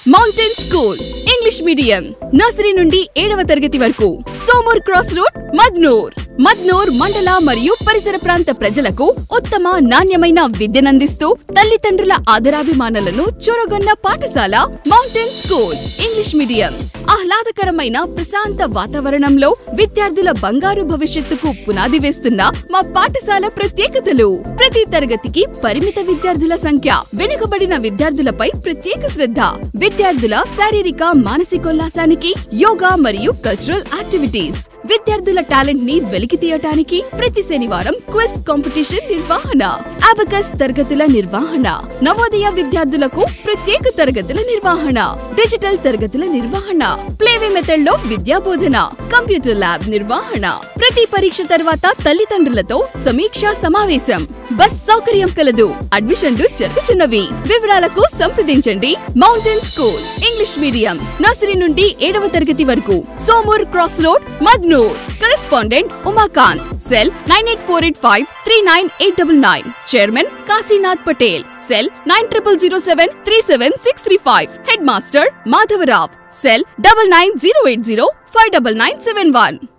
mountain school English medium nursery నుండి ఏడవ తరగతి వరకు సోమూర్ క్రాస్ రోడ్ మద్నూర్ మద్నూర్ మండల మరియు పరిసర ప్రాంత ప్రజలకు ఉత్తమ నాణ్యమైన విద్యనందిస్తూ తల్లిదండ్రుల ఆదరాభిమానాలను చూరగొన్న పాఠశాల మౌంటైన్ స్కూల్ ఇంగ్లీష్ మీడియం ఆహ్లాదకరమైన ప్రశాంత వాతావరణంలో విద్యార్థుల బంగారు భవిష్యత్తుకు పునాది వేస్తున్న మా పాఠశాల ప్రత్యేకతలు ప్రతి తరగతికి పరిమిత విద్యార్థుల సంఖ్య వెనుకబడిన విద్యార్థులపై ప్రత్యేక శ్రద్ధ విద్యార్థుల శారీరక మానసికోల్లాసానికి యోగా మరియు కల్చరల్ యాక్టివిటీస్ విద్యార్థుల టాలెంట్ ని వెలికి తీయటానికి ప్రతి శనివారం క్విజ్ కాంపిటీషన్ నిర్వహణ అబకస్ తరగతుల నిర్వహణ నవోదయ విద్యార్థులకు ప్రత్యేక తరగతుల నిర్వహణ డిజిటల్ తరగతుల నిర్వహణ ప్లేవే మెథడ్ లో విద్యా బోధన కంప్యూటర్ ల్యాబ్ నిర్వహణ ప్రతి పరీక్ష తర్వాత తల్లిదండ్రులతో సమీక్ష సమావేశం బస్ సౌకర్యం కలదు అడ్మిషన్లు జరుగుతున్నవి వివరాలకు సంప్రదించండి mountain school English medium nursery నుండి ఏడవ తరగతి వరకు Somur cross road Madnur correspondent Umakant cell nine eight four eight five three nine eight double nine chairman Kashinath Patel cell nine triple zero seven three seven six three five head master Madhavrao cell double nine zero eight zero five double nine seven one